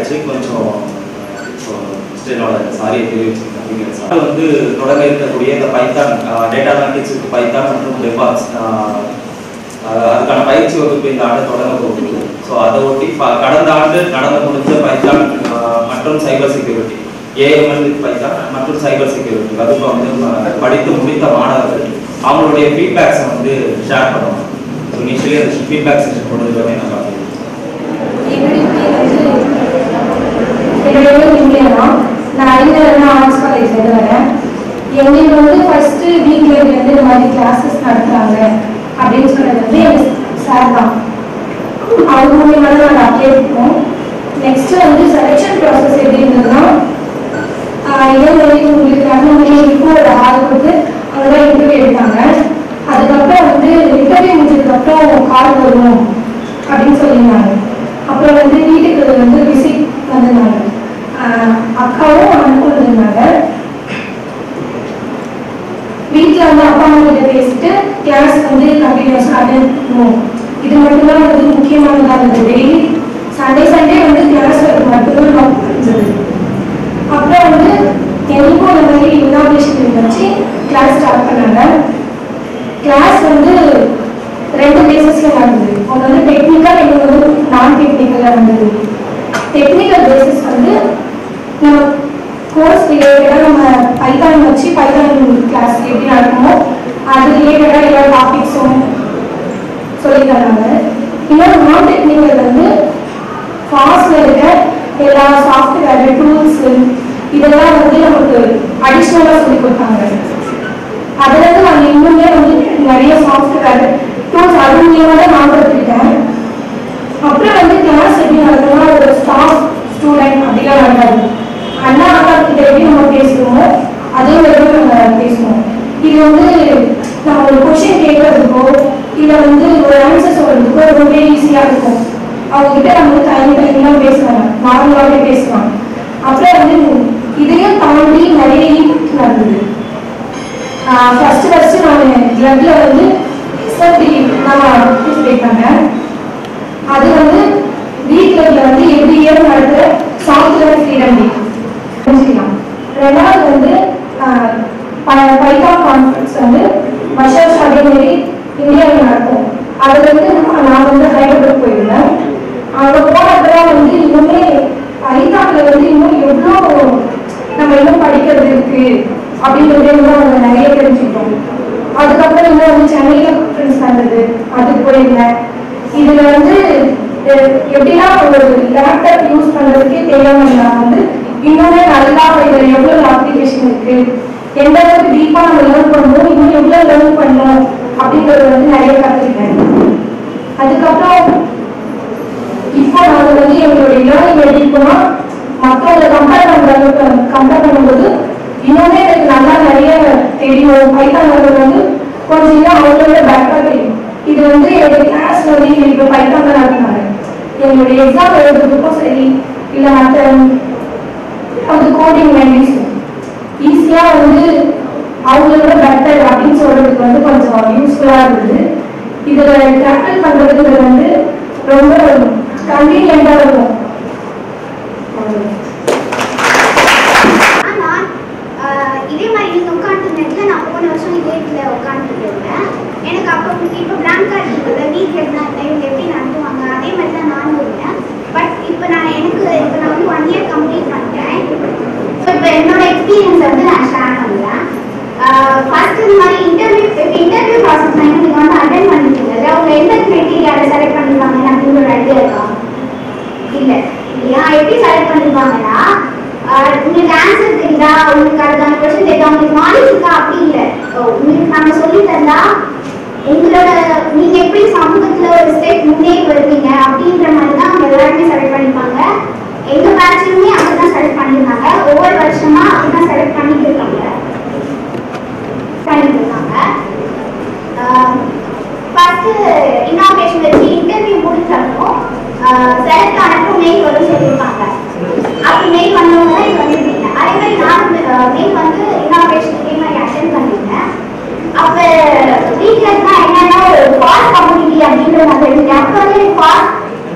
ஆயிடுச்சு கொஞ்சம் ஸ்டெனோட சாரி தெரிவிச்சுக்கிறேன் சார் வந்து தொடங்க இருக்கக்கூடிய இந்த Python data analytics with Python மற்றும் டெபாஸ் அதுக்கான பயிற்சி வகுப்பு இந்த ஆண்டு தொடங்க போகுது ஸோ அதை ஒட்டி ப- கடந்த ஆண்டு நடந்து முடிஞ்ச பைத்தான் ஆஹ், மற்றும் cyber security AML with Python மற்றும் சைபர் செக்யூரிட்டி வகுப்பை வந்து ம- படித்து முடித்த மாணவர்கள் அவங்களுடைய ஃபீட்பேக்ஸை வந்து ஷேர் பண்ணுவாங்க ஸோ இனிஷியலி அந்த ஃபீட்பேக் செஷன் கொடுத்துருக்கோமே நம்ம பார்க்கலாம். என்னுடைய பேர் வந்து என்னுடைய பேர் இந்தியானா நான் அறிஞர் ஆர்ட்ஸ் காலேஜ்லேருந்து வரேன் எங்களுக்கு வந்து ஃபர்ஸ்ட் வீக்ல இருந்து இந்த மாதிரி கிளாஸஸ் நடத்துறாங்க அப்படின்னு சொன்னது வந்து எங்க சார் தான் அவங்க மூலியமா தான் நாங்கள் அப்ளை பண்ணோம் நெக்ஸ்ட் வந்து செலெக்ஷன் ப்ராசஸ் எப்படி இருந்ததுன்னா ஆஹ் இதே மாதிரி உங்களுக்கு அந்த மாதிரி இருக்கும் ஒரு ஆள் கொடுத்து அங்கதான் இன்டர்வியூ எடுத்தாங்க அதுக்கப்புறம் வந்து இன்டர்வியூ முடிஞ்சதுக்கப்புறம் கால் வரும் அப்படின்னு சொல்லியிருந்தாங்க அப்புறம் வந்து வீட்டுக்கு வந்து விசிட் வந்திருந்தாங்க ஆஹ் அக்காவும் அண்ணனும் வந்திருந்தாங்க வீட்டில் வந்து அப்பா அம்மா கிட்ட பேசிட்டு கிளாஸ் வந்து கண்டினியூஸாக அட்டன் பண்ணுவோம் இது மட்டும்தான் வந்து முக்கியமானதாக இருந்தது டெய்லி சண்டே சண்டே வந்து கிளாஸ் மட்டும்தான் நான் இருந்தது அப்புறம் வந்து எனக்கும் அந்த மாதிரி இனாகிரேஷன் வச்சு கிளாஸ் ஸ்டார்ட் பண்ணாங்க கிளாஸ் வந்து ரெண்டு பேசிஸ்ல நடந்தது ஒன்று வந்து டெக்னிக்கல் இன்னொன்று வந்து நான் டெக்னிக்கலாக இருந்தது டெக்னிக்கல் பேசிஸ் வந்து நம்ம கோர்ஸ் ரிலேட்டடாக நம்ம பைத்தான் வச்சு பைத்தான் கிளாஸ் எப்படி நடக்குமோ அது ரிலேட்டடாக எல்லா டாபிக்ஸும் சொல்லி தராங்க இன்னொரு நான் டெக்னிக்கல் வந்து ஃபாஸ்ட்ல இருக்க எல்லா சாஃப்ட்வேர் டூல்ஸ் இதெல்லாம் வந்து நமக்கு அடிஷ்னலாக சொல்லி கொடுத்தாங்க அதுல இருந்து நான் இன்னுமே வந்து நிறைய சாஃப்ட்வேர் டூல்ஸ் அது மூலியமா தான் நான் கற்றுக்கிட்டேன் அப்புறம் வந்து கிளாஸ் எப்படி நடக்கும்னா ஒரு ஸ்டாஃப் ஸ்டூடெண்ட் அப்படிலாம் நடக்காது அண்ணா அக்கா கிட்ட எப்படி நம்ம பேசுவோமோ அதே மாதிரி தான் நம்ம பேசுவோம் இது வந்து நம்ம ஒரு கொஷின் கேட்கறதுக்கோ இல்லை வந்து ஒரு ஆன்சர் சொல்றதுக்கோ ரொம்ப ஈஸியாக இருக்கும் அவங்க கிட்ட நம்ம வந்து தனி தனியாக பேசுவாங்க நார்மலாகவே பேசுவாங்க அப்புறம் வந்து இதையும் தாண்டி நிறைய ஈவெண்ட் நடந்தது ஃபர்ஸ்ட் ஃபர்ஸ்ட் நான் ட்ரக்ல வந்து எஸ்எல்டி நான் பார்ட்டிசிபேட் பண்ணேன் அது வந்து வீட்டில் வந்து எவ்ரி இயர் நடக்கிற சாஃப்ட்வேர் ஃப்ரீடம் டே தெரிஞ்சுக்கலாம் ரெண்டாவது வந்து பைத்தான் கான்ஃபரன்ஸ் வந்து வருஷம் அதே மாதிரி இந்தியாவில் நடக்கும் அதுல வந்து நான் நான் வந்து ஹைதராபாத் போயிருந்தேன் அங்க போனப்பதான் வந்து இன்னுமே பைத்தான்ல வந்து இன்னும் எவ்வளோ நம்ம இன்னும் படிக்கிறது இருக்கு அப்படின்றது வந்து அவங்க நிறைய தெரிஞ்சுக்கிட்டோம் அதுக்கப்புறம் இன்னும் வந்து சென்னையில கான்ஃபரன்ஸ் நடந்தது அதுக்கு போயிருந்தேன் இதுல வந்து அஹ், எப்படின்னா ஒரு லேப்டாப் யூஸ் பண்றதுக்கே தெரியாம இருந்தாங்க வந்து இன்னுமே நல்லா இதுல எவ்வளவு அப்ளிகேஷன் இருக்கு எந்த அளவுக்கு டீப்பா நம்ம லேர்ன் பண்ணணும் இன்னும் எவ்வளவு லேர்ன் பண்ணணும் அப்படிங்கறது வந்து நிறைய கத்துக்கிட்டேன் அதுக்கப்புறம் இப்போ நாங்க வந்து எங்களுடைய லேர்னிங் எப்படி இருக்குன்னா மற்றவங்களை கம்பேர் பண்றது கம்பேர் பண்ணும்போது இன்னுமே எனக்கு நல்லா நிறைய தெரியும் பைத்தான் வந்து கொஞ்சம் இன்னும் அவங்களோட பெட்டரா தெரியும் இது வந்து என்னுடைய கிளாஸ் வந்து இப்போ பைத்தான் தான் நடத்துனாங்க எங்களுடைய எக்ஸாம் எழுதுறதுக்கும் சரி இல்லை மற்ற அது கோடிங் லாங்குவேஜ் ஈஸியா வந்து அவங்களோட பெட்டர் அப்படின்னு சொல்றதுக்கு வந்து கொஞ்சம் யூஸ்ஃபுல்லா இருந்தது இதுல டேக்கிள் பண்றதுக்கு வந்து ரொம்ப கன்வீனியண்டா இருக்கும் அவ்வளவுதான். நான் ஆஹ், இதே மாதிரி நீங்க உட்காந்துருந்த இடத்துல நான் போன வருஷம் இதே இடத்துல உட்காந்துட்டு இருந்தேன் எனக்கு அப்போ இப்போ பிளாங்கா இருக்குல்ல வீட்டில் இருந்தா இவங்க எப்படி நடத்துவாங்க அதே மாதிரி தான் நானும் இருந்தேன் பட் இப்போ நான் எனக்கு இப்போ நான் வந்து ஒன் இயர் கம்ப்ளீட் பண்ணிட்டேன் இப்போ என்னோட எக்ஸ்பீரியன்ஸ் வந்து நான் ஷேர் பண்ணுறேன் ஃபர்ஸ்ட் இந்த மாதிரி இன்டர்வியூ இப்போ இன்டர்வியூ ப்ராசஸ் வந்து நீங்கள் வந்து அட்டன் பண்ணிருக்கீங்க அவங்க எந்த கிரைட்டீரியாவில் செலக்ட் பண்ணிருக்காங்க எனக்கு ஒரு ஐடியா இருக்கா இல்ல இல்லையா எப்படி செலக்ட் பண்ணிருப்பாங்கன்னா ஆஹ் உங்களுக்கு ஆன்சர் தெரியுதா உங்களுக்கு அதுக்கான கொஸ்டின் தெரியுதா உங்களுக்கு நாலேஜ் இருக்கா அப்படி இல்ல ஓ, உங்களுக்கு நாங்க சொல்லி தந்தா உங்களோட நீங்க எப்படி சமூகத்துல ஒரு ஸ்டெப் முன்னேறி வருவீங்க அப்படின்ற மாதிரி தான் அவங்க எல்லாருமே செலக்ட் பண்ணிருப்பாங்க எங்க பேட்ச்லயுமே அப்படிதான் செலக்ட் பண்ணிருந்தாங்க ஒவ்வொரு வருஷமா அப்படிதான் செலக்ட் பண்ணிட்டு இருக்காங்க பண்ணிட்டு இருக்காங்க ஃபர்ஸ்ட் இனாகிரேஷன் வச்சு இன்டர்வியூ முடிச்சப்போ செலக்ட் ஆனப்போ மெயில் வரும் சொல்லியிருப்பாங்க அப்படி மெயில் வந்தவங்க தான் இது வந்திருந்தீங்க அதே மாதிரி நான் மெயில் வந்து இனாகிரேஷன் இதே மாதிரி அட்டன் பண்ணியிருந்தேன் அப்ப வீட்டில் இருந்தா என்னன்னா ஒரு ஃபாஸ்ட் கம்யூனிட்டி அப்படின்ற மாதிரி இருந்துச்சு அப்போ வந்து எனக்கு ஃபாஸ்ட்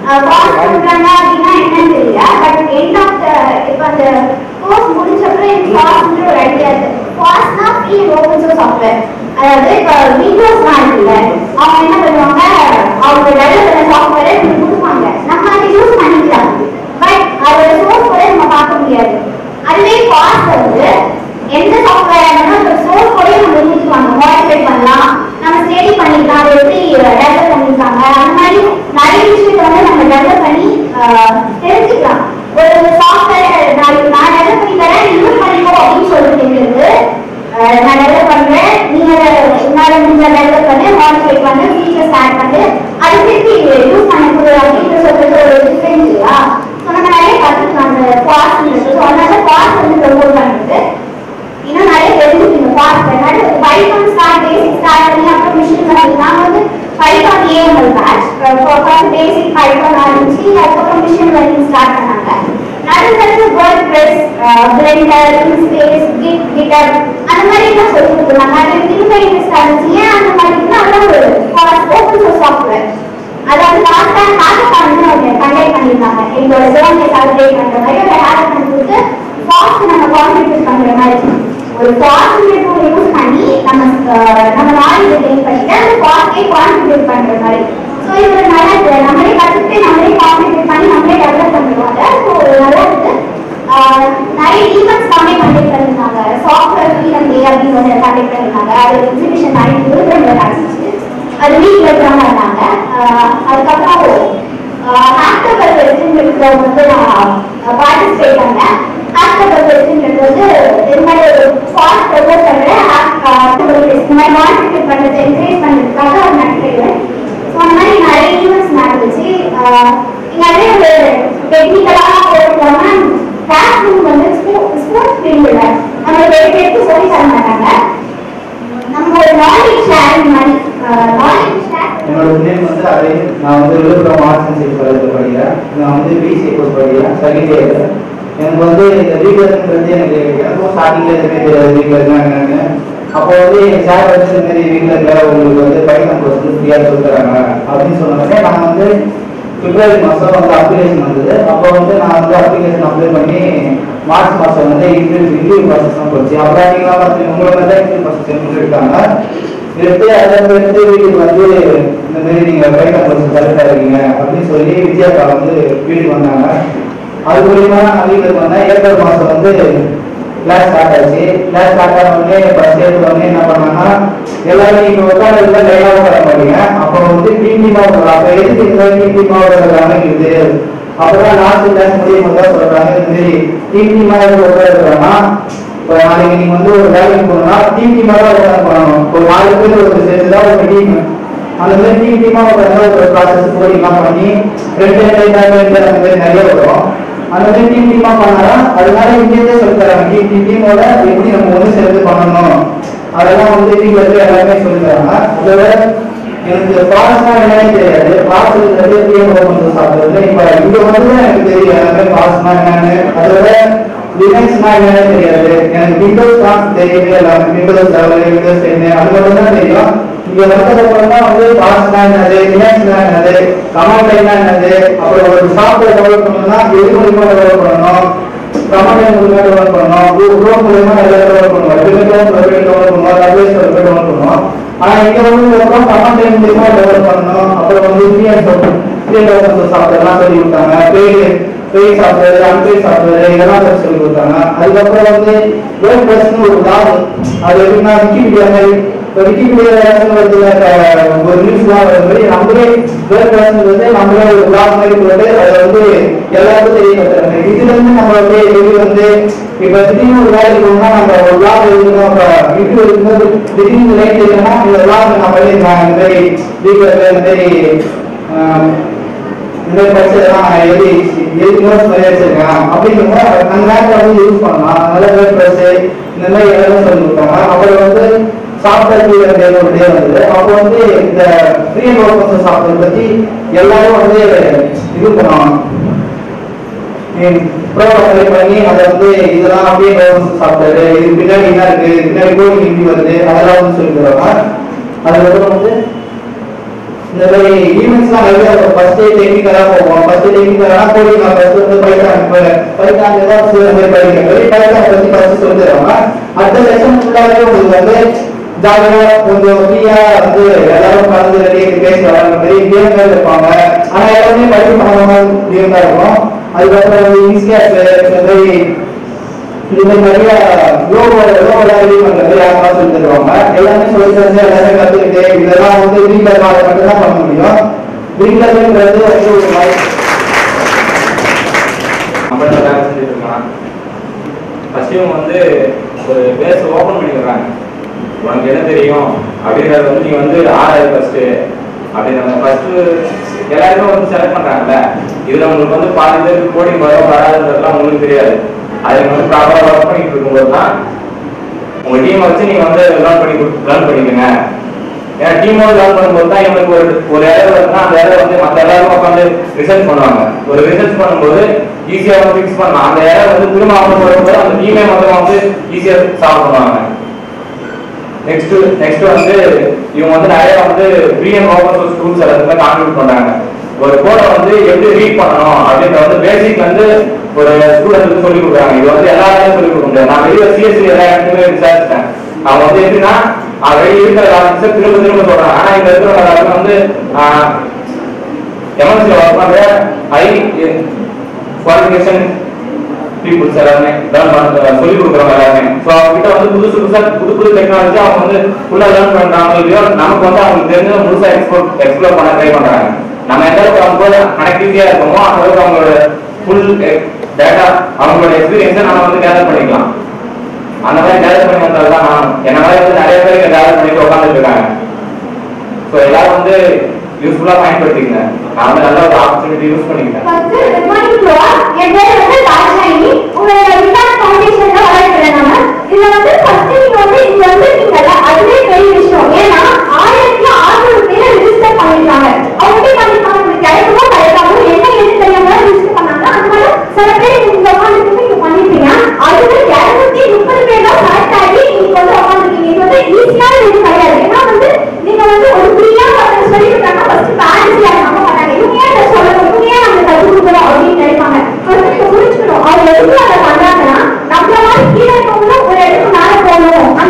பாஸ் பண்றாங்க அப்படின்னா என்னன்னு தெரியல பட் எண்ட் ஆஃப் த இப்போ அந்த கோர்ஸ் முடிஞ்ச அப்புறம் எனக்கு பாஸ்ன்ற ஒரு ஐடியா இருக்கு பாஸ்னா free and open source software அதாவது இப்போ விண்டோஸ்லாம் இருக்குல்ல அவங்க என்ன பண்ணுவாங்க அவங்க டெவலப் பண்ண சாஃப்ட்வேரை நமக்கு கொடுப்பாங்க நம்ம அதை யூஸ் பண்ணிக்கலாம் பட் அதோட சோர்ஸ் கூட நம்ம பார்க்க முடியாது அதுவே பாஸ் வந்து எந்த சாஃப்ட்வேர் இருந்தாலும் அந்த சோர்ஸ் கூட நம்ம யூஸ்வாங்க மாடிஃபை பண்ணலாம் நம்ம ஸ்டடி பண்ணிக்கலாம் அதை எப்படி டெவலப் பண்ணிருக்காங்க அந்த மாதிரி நிறைய விஷயத்தை வந்து நம்ம டெவலப் பண்ணி ஆஹ், தெரிஞ்சுக்கலாம் ஒரு சாஃப்ட்வேர் நான் நான் டெவலப் பண்ணி தரேன் யூஸ் பண்ணிக்கோ அப்படின்னு சொல்லிட்டு ஆஹ், நான் டெவலப் பண்றேன் நீங்க உன்னால முடிஞ்ச டெவலப் பண்ணி மாடிஃபை பண்ணி ஃபீச்சர்ஸ் ஆட் பண்ணி அதை திருப்பி யூஸ் பண்ணக்கூடிய அப்படின்னு சொல்றது ஒரு டிஃபரென்ஸ் இல்லையா ஸோ நம்ம நிறைய கற்றுக்கலாம் அந்த பாஸ்ன்றது ஸோ அதனால பாஸ் வந்து ப்ரொமோட் பண்ணுறது இன்னும் நிறைய தெரிஞ்சுக்கணும் பாஸ்ட் என்னது பைத்தான் ஸ்டார்ட் பேசிக் ஸ்டார்ட் பண்ணி அப்புறம் மிஷின் லர்னிங் நாங்கள் வந்து Python AML batch first basic Python ஆரம்பிச்சு அதுக்கப்புறம் மிஷின் லர்னிங் ஸ்டார்ட் பண்ணாங்க நடுத்தரத்து வேர்ட் ப்ரெஸ் பிளெண்டர் இன்ஸ்பேஸ் கிட் கிட்டர் அந்த மாதிரி எல்லாம் சொல்லி கொடுத்துருந்தாங்க அது திரும்ப இன்ட்ரெஸ்ட் ஆச்சு ஏன் அந்த மாதிரி அதெல்லாம் ஒரு ஓப்பன் சோர்ஸ் சாஃப்ட்வேர் அதாவது லாஸ்ட் டைம் ஹேக்கத்தான் வந்து அவங்க கண்டக்ட் பண்ணியிருந்தாங்க எங்களோட ஜோன்ல செலிப்ரேட் பண்ற மாதிரி ஒரு ஹேக்கத்தான் கொடுத்து ஃபாஸ்ட் நம்ம கான்ட்ரிபியூட் பண்ற மாதிரி ஒரு ஃபாஸ்ட் டூல் யூஸ் பண்ணி நம்ம அஹ், நம்ம நாலேஜ் கெயின் பண்ணிட்டு அந்த ஃபாஸ்டே கான்ட்ரிபியூட் பண்ற மாதிரி ஸோ இது ஒரு நல்ல இது. நம்மளே கற்றுக்கிட்டு நம்மளே கான்ட்ரிபியூட் பண்ணி நம்மளே டெவலப் பண்ணுவாங்க ஸோ ஒரு நல்ல இது ஆஹ், நிறைய ஈவெண்ட்ஸ் எல்லாமே கண்டக்ட் பண்ணியிருந்தாங்க சாஃப்ட்வேர் ஃப்ரீடம் டே அப்படின்னு ஒன்று கண்டக்ட் பண்ணியிருந்தாங்க அது எக்ஸிபிஷன் நிறைய விழுப்புரம்ல நடந்துச்சு அது வீட்டில் இருக்கிறவங்க இருந்தாங்க ஆஹ் அதுக்கப்புறம் ஹாக்டோபர் ஃபெஸ்ட்ன்றது வந்து நான் பார்ட்டிசிபேட் பண்ணேன் ஹாக்டோபர் ஃபெஸ்ட்ன்றது வந்து இது மாதிரி ஒரு ஃபாஸ்ட் ப்ரொபோஸ் பண்ணுறேன் ஹாக்டோபர் ஃபெஸ்ட் இந்த மாதிரி கான்ட்ரிபியூட் பண்ணுறது என்கரேஜ் பண்ணுறதுக்காக ஒரு நடத்துகிறேன் ஸோ அந்த மாதிரி நிறைய ஈவெண்ட்ஸ் நடந்துச்சு ஆஹ் இங்க நிறைய ஒரு டெக்னிக்கலாக போட்டுக்காம கிளாஸ் ரூம் வந்து ஸ்போர்ட்ஸ் ஃபீல்டில் நம்மளுக்கு எடுத்து எடுத்து சொல்லி தர மாட்டாங்க நம்ம ஒரு நாலேஜ் ஷேரிங் மாதிரி நாலேஜ் ஷேர் என்னோட நேம் வந்து அதே நான் வந்து விழுப்புரம் ஆர்ட்ஸ் அண்ட் சயின்ஸ் காலேஜில் படிக்கிறேன் நான் வந்து பிசி கோர்ஸ் படிக்கிறேன் செகண்ட் இயர் எனக்கு வந்து இந்த வீட்டில் எனக்கு எனக்கும் ஸ்டார்டிங்கில் எதுவுமே தெரியாது வீட்டில் இருந்தா என்னன்னு அப்போ வந்து எங்கள் சார் வந்து இந்த மாதிரி வீட்டில் இருக்கிற உங்களுக்கு வந்து பைத்தன் கோர்ஸ் வந்து ஃப்ரீயாக சொல்லித்தராங்க அப்படின்னு சொன்னோடனே நான் வந்து பிப்ரவரி மாதம் வந்து அப்ளிகேஷன் வந்தது அப்போ வந்து நான் வந்து அப்ளிகேஷன் அப்ளை பண்ணி மார்ச் மாதம் வந்து இன்டர்வியூ இன்டர்வியூ ப்ராசஸ்லாம் போச்சு அப்புறம் நீங்களாம் பார்த்து உங்களை மாதிரி தான் இன்டர்வியூ ப்ராசஸ் எடுத்தாங்க எடுத்து அதை எடுத்து வீட்டுக்கு வந்து இந்த மாதிரி நீங்க பைத்தன் கோர்ஸ் செலக்ட் ஆகிறீங்க அப்படின்னு சொல்லி வித்யாக்கா வந்து வீட்டுக்கு வந்தாங்க அது மூலியமா நான் வீட்டுக்கு வந்தேன் ஏப்ரல் மாதம் வந்து கிளாஸ் ஸ்டார்ட் ஆச்சு கிளாஸ் ஸ்டார்ட் ஆன உடனே ஃபர்ஸ்ட் எடுத்த உடனே என்ன பண்ணாங்கன்னா எல்லாரும் நீங்க உட்காந்து லைனாக வர மாட்டீங்க அப்போ வந்து டீம் டீமா வரும் அப்போ எதுக்கு இந்த டீம் டீமா வர்றாங்க எனக்கு தெரியாது அப்பதான் லாஸ்ட் கிளாஸ் முடியும் போது தான் சொல்றாங்க இந்த மாதிரி டீம் டீமா உட்காந்துருக்காங்கன்னா இப்போ நாளைக்கு நீங்க வந்து ஒரு வேலைக்கு போகணும்னா டீம் டீமா தான் உட்காந்து பண்ணணும் ஒரு நாலு பேர் ஒரு சேர்ந்து தான் ஒரு டீம் அந்த மாதிரி டீம் டீமா உட்காந்து ஒரு ப்ராசஸ் கோடிங்லாம் பண்ணி ரெண்டு ரெண்டு ரெண்டு அந்த மாதிரி நிறைய வரும் அந்த மாதிரி டீம் டீமா பண்ணா அதனால இங்கேயே சொல்லி தராங்க டீம் டீம் டீமோட எப்படி நம்ம ஒன்று சேர்ந்து பண்ணணும் அதெல்லாம் வந்து டீம்ல இருந்து எல்லாமே சொல்லி தராங்க அதோட எனக்கு பாஸ்னா என்னன்னே தெரியாது பாஸ் இருக்கிறது பிஎம் ஓப்பன் சாப்பிடுறது இப்ப இங்க வந்து தான் எனக்கு தெரியும் எல்லாமே பாஸ்னா என்னன்னு அதோட லினக்ஸ்னா என்னன்னு தெரியாது எனக்கு விண்டோஸ் தான் தெரியுது எல்லாமே விண்டோஸ் லெவல் விண்டோஸ் டென் அது மட்டும் தான் தெரியும் இங்க வந்ததுக்கப்புறம் தான் வந்து பாஸ்னா என்னது லினக்ஸ்னா என்னது கமாண்ட் லைனா என்னது அப்புறம் ஒரு சாஃப்ட்வேர் டெவலப் பண்ணணும்னா எது மூலியமா டெவலப் பண்ணணும் கமாண்ட் லைன் மூலியமா டெவலப் பண்ணணும் க்ரோ மூலியமா நிறைய டெவலப் பண்ணுவோம் ரெண்டு டெவலப் பண்ணுவோம் டபிள்யூஎஸ் டெவலப் பண்ணுவோம் ஆனா இங்க வந்து அப்புறம் கமாண்ட் லைன் மூலியமா டெவலப் பண்ணணும் அப்புறம் வந்து ஃப்ரீ ஃப்ரீ டெவலப்மெண்ட் சாஃப்ட்வேர்லாம் சொல்லி கொடுத்தாங்க paid paid software unpaid software இதெல்லாம் பத்தி சொல்லி கொடுத்தாங்க அதுக்கப்புறம் வந்து வேர்ட் ப்ளஸ்னு ஒரு பிளாக் அது எப்படின்னா விக்கிபீடியா மாதிரி இப்போ விக்கிபீடியா வருதுல ஒரு நியூஸ்லாம் வர மாதிரி நம்மளே வேர்ட் ப்ளஸ் வந்து நம்மளே ஒரு பிளாக் மாதிரி போட்டு அதை வந்து எல்லாருக்கும் தெரியப்படுத்துறாங்க இதுல இருந்து நம்ம வந்து வெளியே வந்து இப்போ திடீர்னு ஒரு வேலைக்கு போகணும்னா நம்ம ஒரு பிளாக் எழுதணும் இப்போ யூடியூப் இருக்கும்போது திடீர்னு லைட் எழுதணும்னா இந்த பிளாக் நம்ம எழுதிருக்காங்க இந்த மாதிரி வீட்டில் இந்த மாதிரி ஆஹ், இந்த மாதிரி படிச்சதெல்லாம் எழுதி எழுதி நோட்ஸ் மாதிரி வச்சிருக்கேன் அப்படிங்கும்போது அந்த நேரத்தில் வந்து யூஸ் பண்ணலாம் அதனால வேர்ட் ப்ளஸ் இந்த மாதிரி எல்லாமே சொல்லி கொடுத்தாங்க அப்புறம் வந்து சாஃப்ட்வேர் பீரியட் டே ஒரு டே வந்தது அப்போ வந்து இந்த ஃப்ரீ அண்ட் ஓப்பன் சாஃப்ட்வேர் பத்தி எல்லாரும் வந்து இது பண்ணுவாங்க ப்ரோக்ராம் பண்ணி அதை வந்து இதெல்லாம் அப்படியே ஓப்பன் சாஃப்ட்வேர் இது பின்னாடி என்ன இருக்கு இது பின்னாடி கோடிங் எப்படி வருது அதெல்லாம் வந்து சொல்லி தருவாங்க அதுக்கப்புறம் வந்து இந்த மாதிரி ஈவெண்ட்ஸ்லாம் நிறைய ஃபர்ஸ்ட் டெக்னிக்கலாக போவோம் ஃபர்ஸ்ட் டெக்னிக்கலாக கோடிங் ஃபர்ஸ்ட் வந்து பைத்தான் இப்போ பைத்தான் ஏதாவது சில மாதிரி படிக்கிற மாதிரி பைத்தான் பற்றி ஃபர்ஸ்ட் சொல்லி தருவாங்க அடுத்த செஷன் ஃபுல்லாகவே உங்களுக்கு வந்து ஜாலியாக கொஞ்சம் ஃப்ரீயாக வந்து எல்லாரும் கலந்து ரெடி பேசி வராங்க மாதிரி கேம்கள் இருப்பாங்க ஆனால் எல்லாருமே படிப்பு பண்ணாம கேம் தான் இருக்கும் அதுக்கப்புறம் வந்து இன்ஸ்கேப் இந்த மாதிரி இது மாதிரி நிறைய லோகோ லோகோ ரெடி பண்றது யாருமா சொல்லி தருவாங்க எல்லாமே சொல்லி தந்து எல்லாமே கத்துக்கிட்டு இதெல்லாம் வந்து வீட்டில் இருக்காத மட்டும் தான் பண்ண முடியும் வீட்டில் இருக்கிறது வந்து ஒரு வாய்ப்பு நம்மள்ட்ட வேலை செஞ்சுட்டு இருக்கான் ஃபர்ஸ்ட் இவங்க வந்து ஒரு பேஸ் ஓப்பன் பண்ணி விடுறாங்க உனக்கு என்ன தெரியும் அப்படின்றது வந்து நீங்க வந்து ஆறாவது ஃபர்ஸ்ட் அப்படின்றாங்க ஃபர்ஸ்ட் எல்லாருமே வந்து செலக்ட் பண்றாங்கல்ல இதுல உங்களுக்கு வந்து பாதி பேருக்கு கோடிங் வரும் வராதுன்றதுலாம் உங்களுக்கு தெரியாது அதை நீங்க வந்து ப்ராப்பரா ஒர்க் பண்ணிட்டு இருக்கும்போது தான் உங்க டீமை வச்சு நீங்க வந்து லேர்ன் பண்ணி லேர்ன் பண்ணிக்கோங்க ஏன்னா டீமோட லேர்ன் பண்ணும்போது தான் இவங்களுக்கு ஒரு ஒரு எரர் வருதுன்னா அந்த எரர் வந்து மற்ற எல்லாரும் உட்காந்து ரிசர்ச் பண்ணுவாங்க ஒரு ரிசர்ச் பண்ணும்போது ஈஸியா வந்து ஃபிக்ஸ் பண்ணலாம் அந்த எரர் வந்து திரும்ப அவங்க வரும்போது அந்த டீமே மொத்தம் வந்து ஈஸியா சால்வ் பண்ணுவாங்க நெக்ஸ்ட் நெக்ஸ்ட் வந்து இவங்க வந்து நிறைய வந்து free and open source tools எல்லாத்துக்குமே கான்ட்ரிபியூட் பண்றாங்க ஒரு கோடை வந்து எப்படி ரீட் பண்ணணும் அப்படின்ற வந்து பேசிக் வந்து ஒரு ஸ்டூடெண்ட்க்கு சொல்லி கொடுக்குறாங்க இது வந்து எல்லாருமே சொல்லி கொடுக்க முடியாது நான் வெளியே சிஎஸ்சி எல்லா இடத்துலையுமே விசாரிச்சிட்டேன் அவங்க வந்து எப்படின்னா வெளியே இருக்கிற ஆஃபீஸர் திரும்ப திரும்ப சொல்றாங்க ஆனா இங்க இருக்கிற எல்லாருமே வந்து எம்என்சியில் ஒர்க் பண்ற ஹை குவாலிஃபிகேஷன் பீப்புள்ஸ் எல்லாருமே லேர்ன் பண்ண சொல்லி கொடுக்குறவங்க எல்லாருமே ஸோ அவங்க கிட்ட வந்து புதுசு புதுசா புது புது டெக்னாலஜி அவங்க வந்து ஃபுல்லா லேர்ன் பண்றாங்க இல்லையோ நமக்கு வந்து அவங்களுக்கு தெரிஞ்சதை முழுசா எக்ஸ்ப்ளோர் எக்ஸ்ப்ளோர் பண்ண ட்ரை பண்றாங்க நம்ம எந்த அளவுக்கு அவங்க கூட கனெக்டிவிட்டியா இருக்கோமோ அந்த அளவுக்கு அவங்களோட ஃபுல் டேட்டா அவங்களோட எக்ஸ்பீரியன்ஸை நம்ம வந்து கேதர் பண்ணிக்கலாம் அந்த மாதிரி கேதர் பண்ணி வந்தது தான் நான் என்ன மாதிரி வந்து நிறைய பேர் இங்க கேதர் பண்ணிட்டு உட்காந்துட்டு இருக்காங்க ஸோ எல்லாரும் வந்து யூஸ்ஃபுல்லா பயன்படுத்திக்கங்க நான் வந்து நல்ல ஒரு ஆப்பர்ச்சுனிட்டி யூஸ் பண்ணிக்கிட்டேன் first good morning to all என் பேர் வந்து ராஜாயினி உங்களோட விகாஸ் ஃபவுண்டேஷன்ல வளர்க்கிறேன் நாம இதுல வந்து ஃபர்ஸ்ட் நீங்க வந்து இங்க வந்து நீங்க அதுவே பெரிய விஷயம் ஏன்னா ஆயிரத்தி ஆறுநூறு பேர் ரிஜிஸ்டர் பண்ணிருக்காங்க அவங்க எப்படி பண்ணிருக்காங்க உங்களுக்கு கிடைக்குமோ கிடைக்காமோ என்ன எது தெரியாம ரிஜிஸ்டர் பண்ணாங்க அதனால சில பேர் நீங்க உட்காந்துட்டு நீங்க பண்ணிருக்கீங்க அதுல இருநூத்தி முப்பது பேர் தான் செலக்ட் ஆகி நீங்க வந்து உட்காந்துருக்கீங்க இது வந்து ஈஸியான இது கிடையாது ஏன்னா வந்து நீங்க வந்து ஒரு ஃப்ரீயா ஒருத்தர் சொல்லி கொடுத்தாங்க ஃபர்ஸ்ட் பேரண்ட்ஸ் யாரும் நம்ப மாட்டாங்க இவங்க ஏன் இதை சொல்லணும் இவங்க ஏன் நம்ம கற்றுக் கொடுக்கணும் அப்படின்னு நினைப்பாங்க ஃபர்ஸ்ட் நீங்க புரிஞ்சுக்கணும் அவங்க எதுக்கு அதை பண்றாங்கன்னா நம்மள மாதிரி கீழே இருக்கவங்களும் ஒரு இடத்துக்கு மேல போகணும்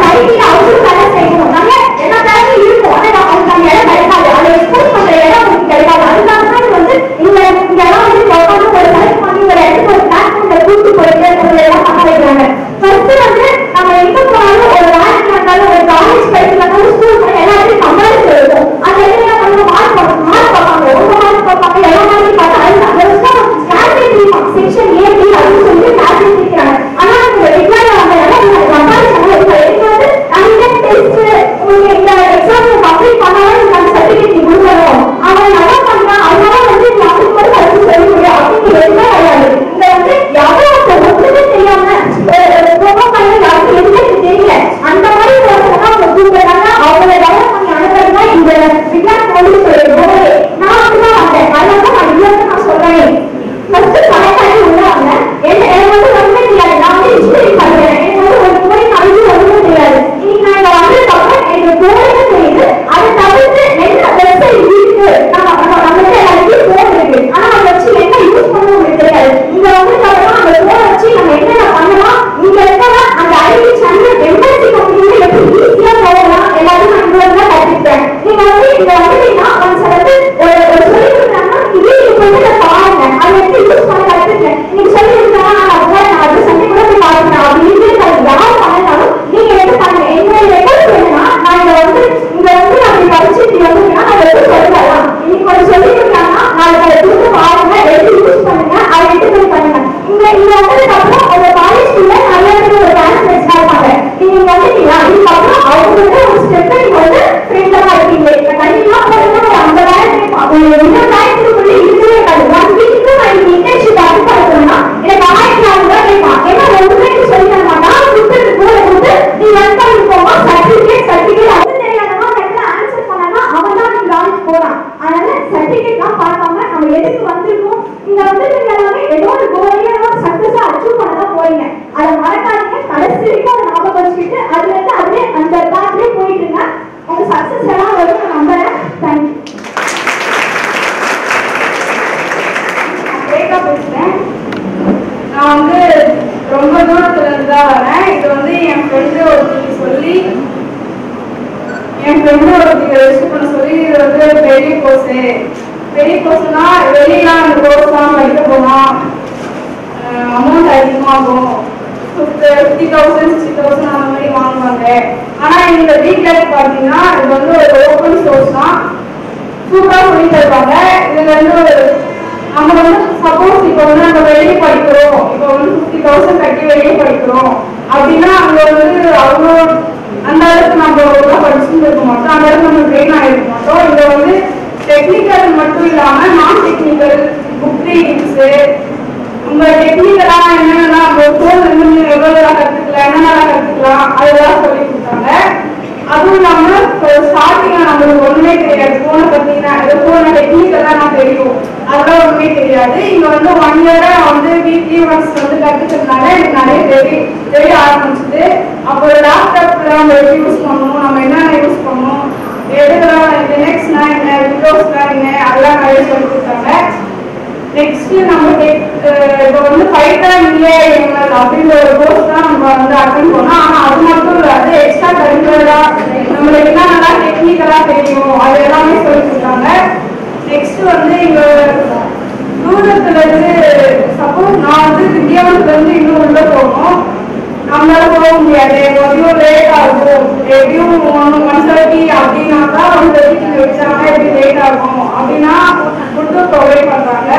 கோர்ஸு பெரிய கோர்ஸ்னா வெளியெல்லாம் அந்த கோர்ஸ்லாம் படிக்க போனால் அமௌண்ட் அதிகமாகும் ஃபிஃப்டி தௌசண்ட் சிக்ஸ்டி தௌசண்ட் அந்த மாதிரி வாங்குவாங்க ஆனால் இந்த வீட்டில் பார்த்தீங்கன்னா இது வந்து ஒரு ஓப்பன் சோர்ஸ் தான் சூப்பராக சொல்லி தருவாங்க இதுல வந்து ஒரு நம்ம வந்து சப்போஸ் இப்போ வந்து நம்ம வெளியே படிக்கிறோம் இப்போ வந்து ஃபிஃப்டி தௌசண்ட் கட்டி வெளியே படிக்கிறோம் அப்படின்னா அங்க வந்து அவ்வளோ அந்த அளவுக்கு நம்ம ஒழுங்கா படிச்சுட்டு இருக்க மாட்டோம் அந்த அளவுக்கு நம்ம ட்ரெயின் ஆகிருக்க மாட்டோம் இங்க வந்து டெக்னிக்கல் மட்டும் இல்லாம நான் டெக்னிக்கல் புக் ரீடிங்ஸு உங்க டெக்னிக்கலா என்னென்னலாம் நம்ம ஃபோன் வந்து எவ்வளோலாம் கற்றுக்கலாம் என்னென்னலாம் கற்றுக்கலாம் அதெல்லாம் சொல்லி கொடுத்தாங்க அதுவும் இல்லாம இப்போ ஸ்டார்டிங்ல நம்மளுக்கு ஒண்ணுமே தெரியாது போனை பத்தினா ஏதோ போன டெக்னிக்கெல்லாம் நான் தெரியும் அதெல்லாம் ஒண்ணுமே தெரியாது இங்க வந்து ஒன் இயரா வந்து வீக்லி ஒன்ஸ் வந்து கத்துக்கிறதுனால எனக்கு நிறைய தெரிய தெரிய ஆரம்பிச்சுது அப்போ லேப்டாப்ல நம்ம எப்படி யூஸ் பண்ணணும் நம்ம என்னென்ன யூஸ் பண்ணணும் எதுக்கெல்லாம் லினக்ஸ்னா என்ன விண்டோஸ்னா என்ன அதெல்லாம் நிறைய சொல்லி கொடுத்தாங்க நெக்ஸ்ட் நம்ம டெக் இப்போ வந்து பைத்தான் இஏஎம்எல் அப்படின்ற ஒரு கோர்ஸ் தான் நம்ம வந்து அட்டன் பண்ணோம் ஆனா அது மட்டும் இல்லாது எக்ஸ்ட்ரா கரிக்குலரா நம்மளுக்கு என்னென்ன டெக்னிக்கலா தெரியும் அது எல்லாமே சொல்லி கொடுத்தாங்க நெக்ஸ்ட் வந்து இங்க தூரத்துல இருந்து சப்போஸ் நான் வந்து திண்டிவனத்துல இருந்து இன்னும் உள்ள போகணும் நம்மளால போக முடியாது கொஞ்சம் லேட் ஆகும் எப்படியும் ஒன் ஒன் தேர்ட்டி அப்படின்னாக்கா ஒன் தேர்ட்டிக்கு வச்சாங்க எப்படி லேட் ஆகும் அப்படின்னா ஃபுட்டு ப்ரொவைட் பண்றாங்க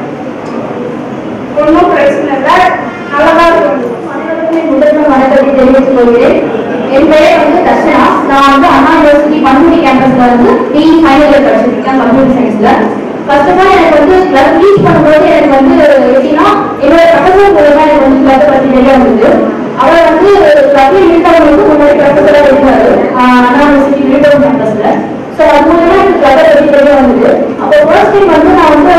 ஒன்றும் பிரச்சனை இல்லை நல்லதா இருக்கும் அனைவருக்குமே முதன்மை வணக்கத்தை தெரிவித்துக் கொள்கிறேன் என் பெயர் வந்து தர்ஷனா நான் வந்து அண்ணா யூனிவர்சிட்டி பண்புடி கேம்பஸ்ல வந்து பிஇ ஃபைனல் இயர் படிச்சிருக்கேன் கம்ப்யூட்டர் சயின்ஸ்ல ஃபர்ஸ்ட் ஆஃப் ஆல் எனக்கு வந்து கிளப் ரீச் பண்ணும்போது எனக்கு வந்து எப்படின்னா என்னோட ப்ரொஃபஸர் மூலமா எனக்கு வந்து கிளப் பத்தி தெரிய வந்தது அவர் வந்து கிளப்ல இருக்கிறவங்களுக்கு முன்னாடி ப்ரொஃபஸரா இருந்தாரு அண்ணா யூனிவர்சிட்டி விழுப்புரம் கேம்பஸ்ல ஸோ அது மூலமா எனக்கு கிளப்பை பத்தி தெரிய வந்தது அப்போ ஃபர்ஸ்ட் டைம் வந்து நான் வந்து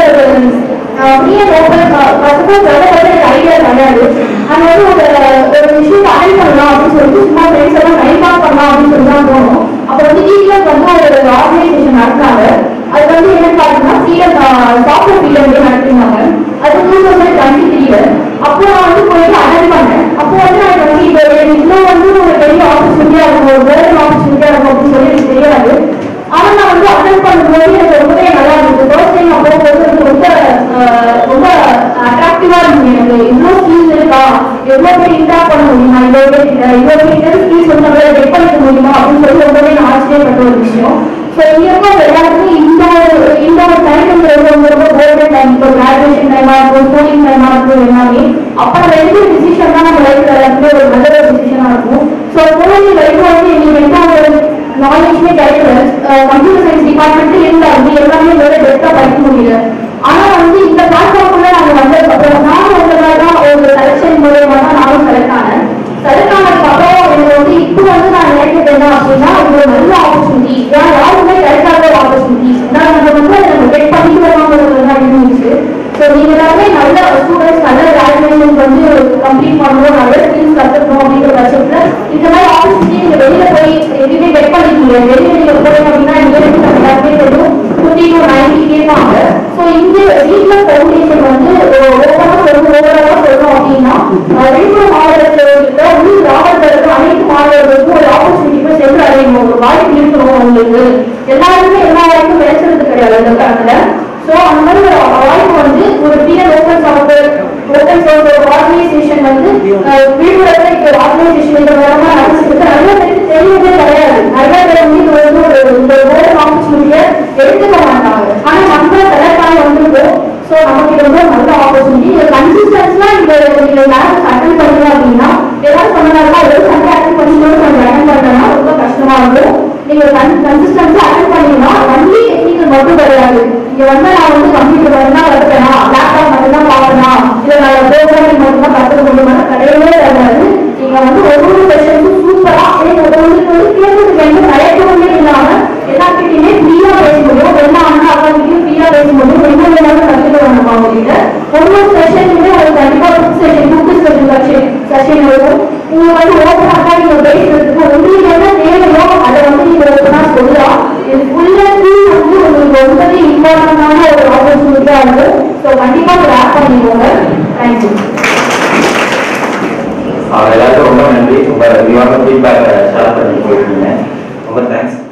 ஃப்ரீயா ஓப்பன் ஃபர்ஸ்ட் ஆஃப் ஆல் கிளப்பை பத்தி எனக்கு ஐடியா கிடையாது அது வந்து ஒரு ஒரு விஷயம் அட்டன் பண்ணலாம் அப்படின்னு சொல்லிட்டு சும்மா ஃப்ரெண்ட்ஸ் எல்லாம் டைம் பாஸ் பண்ணலாம் அப்படின்னு சொல்லி தான் போனோம் அப்போ வந்து டிடிஎஸ் வந்து ஒரு ஆர்கனைசேஷன் நடத்தினாங்க அது வந்து என்னன்னு பார்த்தீங்கன்னா ஃப்ரீடம் சாஃப்ட்வேர் ஃபீல்டு வந்து நடத்திருந்தாங்க அது டூ தௌசண்ட் டுவெண்ட்டி த்ரீல அப்போ நான் வந்து போயிட்டு அட்டன் பண்ணேன் அப்போ வந்து நான் வந்து இப்போ எனக்கு இன்னும் வந்து ஒரு பெரிய ஆப்பர்ச்சுனிட்டியா இருக்கும் ஒரு வேறு ஆப்பர்ச்சுனிட்டியா இருக்கும் அப்படின்னு சொல்லி எனக்கு தெரியாது ஆனா நான் வந்து அட்டன் பண்ணும்போது எனக்கு ரொம்பவே நல்லா இருந்துச்சு ஃபர்ஸ்ட் டைம் நான் போகும்போது எனக்கு ரொம்ப அஹ், ரொம்ப அட்ராக்டிவா இருந்துச்சு எனக்கு இவ்வளோ ஸ்கில்ஸ் இருக்கா எவ்வளோ பேர் இன்டாக்ட் பண்ண முடியுமா இவ்வளோ பேர் இவ்வளோ பேர் ஸ்கில்ஸ் வந்து நம்மளால டெக் பண்ணிக்க முடியுமா அப்படின்னு சொல்லி ரொம்பவே நான் ஆச்சரியப்பட்ட ஒரு விஷயம் ஸோ இங்க இருக்க எல்லாருக்குமே இந்த ஒரு இந்த ஒரு டைம்ங்கிறது ரொம்ப ரொம்ப கோல்டன் டைம் இப்போ கிராஜுவேஷன் டைமா இருக்கும் ஸ்கூலிங் டைமா இருக்கும் எல்லாமே அப்போ நம்ம எடுக்கிற டிசிஷன் தான் நம்ம லைஃப்ல எல்லாருக்குமே ஒரு நல்ல ஒரு டிசிஷனா இருக்கும் ஸோ கோலி லைஃப் வந்து எங்களுக்கு என்ன ஒரு நாலேஜ்மே கிடைக்கல கம்ப்யூட்டர் சயின்ஸ் டிபார்ட்மெண்ட் இருந்தாலும் எல்லாமே வேற டெப்தா படிக்க முடியல ஆனா வந்து இந்த பிளாட்ஃபார்ம்ல நாங்க வந்ததுக்கு அப்புறம் நானும் உங்களா தான் ஒரு செலக்ஷன் மூலமா தான் நானும் செலக்ட் ஆனேன் செலக்ட் ஆனதுக்கு அப்புறம் எனக்கு வந்து இப்போ வந்து நான் நினைக்கிறது என்ன அப்படின்னா இது ஒரு நல்ல ஆப்பர்ச்சுனிட்டி ஏன் யாருக்குமே கிடைக்காத ஒரு ஆப்பர்ச்சுனிட்டி நான் நம்ம வந்து அதை நம்ம கெட் பண்ணிக்கிறோங்கிறது தான் இருந்துச்சு ஸோ நீங்க எல்லாமே நல்ல ஸ்டூடெண்ட்ஸ் நல்ல கிராஜுவேஷன் வந்து கம்ப்ளீட் பண்ணணும் நல்ல ஸ்கில்ஸ் கற்றுக்கணும் அப்படிங்கிற பட்சத்துல இந்த மாதிரி ஆப்பர்ச்சுனிட்டி நீங்க வெளியில போய் எதுவுமே கெட் பண்ணிக்க முடியாது வெளியில நீங்க போறீங்க அப்படின்னா இங்க இருந்து நம்ம எல்லாருமே தெரியும் ஃபிஃப்டி டு நைன்டி கேட்பாங்க ஸோ இந்த வீட்டில் ஃபவுண்டேஷன் வந்து ஓவராக சொல்லணும் ஓவராக சொல்லணும் அப்படின்னா அஹ் விழுப்புரம் மாவட்டத்தில் இருக்கிற உள் கிராமத்தில் இருக்கிற அனைத்து மாணவர்களுக்கும் ஒரு ஆப்பர்ச்சுனிட்டி போய் சென்று அடையணும் ஒரு வாய்ப்பு இருக்கணும் உங்களுக்கு எல்லாருமே எல்லா வாய்ப்பும் கிடைச்சது கிடையாது இந்த காலத்துல ஸோ அந்த மாதிரி ஒரு வாய்ப்பு வந்து ஒரு பிஎல் ஓப்பன் சாஃப்ட்வேர் ஓப்பன் சோர்ஸ் ஒரு ஆர்கனைசேஷன் வந்து அஹ், விழுப்புரத்துல இப்போ ஒரு ஆர்கனைசேஷன் இந்த மூலமா நடந்துருக்கு நிறைய பேருக்கு தெரியவே கிடையாது நிறைய பேர் வந்து இது வந்து ஒரு இந்த ஒரு ஆப்பர்ச்சுனிட்டியை எடுத்துக்க மாட்டாங்க ஆனா நம்ம செலக்ட் ஆகி வந்திருக்கோம் ஸோ நமக்கு இது ரொம்ப நல்ல ஆப்பர்ச்சுனிட்டி இது கன்சிஸ்டன்ஸ்லாம் இந்த நீங்க கிளாஸ் அட்டன் பண்ணீங்க அப்படின்னா ஏதாவது சொன்னாலும் ஏதோ சண்டே அட்டன் பண்ணிட்டு கொஞ்சம் அட்டன் பண்ணனா ரொம்ப கஷ்டமா இருக்கும் நீங்க கன்சிஸ்டன்ஸா அட்டன் பண்ணீங்கன்னா ஒன்லி டெக்னிக்கல் மட்டும் கிடையாது இங்க வந்து நான் வந்து கம்ப்யூட்டர் மட்டும் தான் கத்துப்பேனா லேப்டாப் மட்டும் தான் பார்ப்பேனா இல்ல நான் ப்ரோக்ராமிங் மட்டும் தான் கத்துக்க முடியுமா கிடையவே கிடையாது நீங்க வந்து ஒவ்வொரு செஷனுக்கும் சூப்பரா எனக்கு உங்களுக்கு வந்து கேட்கறதுக்கு எந்த தயக்கமுமே இல்லாம எல்லாத்துக்கிட்டையுமே ஃப்ரீயா பேச முடியும் எல்லா அண்ணா அக்காக்கிட்டையும் ஃப்ரீயா பேச முடியும் என்ன வேணாலும் கத்துக்க வேண்டாம் அவங்ககிட்ட ஒவ்வொரு செஷனுமே உங்களுக்கு கண்டிப்பா book session book discussion session session இருக்கும் நீங்க வந்து ஓப்பன் அக்கா நீங்க பேசுறதுக்கு உங்களுக்கு என்ன தேவையோ அதை வந்து நீங்க ஓப்பனா சொல்லலாம் இது ஃபுல் அண்ட் ஃபுல் வந்து உங்களுக்கு ரொம்பவே இம்பார்ட்டன்டான ஒரு ஆப்பர்ச்சுனிட்டியா இருக்கும் ஸோ கண்டிப்பா ஒரு ஆப் பண்ணிக்கோங்க தேங்க்யூ அவங்க எல்லாருக்கும் ரொம்ப நன்றி ரொம்ப விரிவான ஃபீட்பேக் ஷேர் பண்ணி போயிருக்கீங்க ரொம்ப தேங்க்ஸ்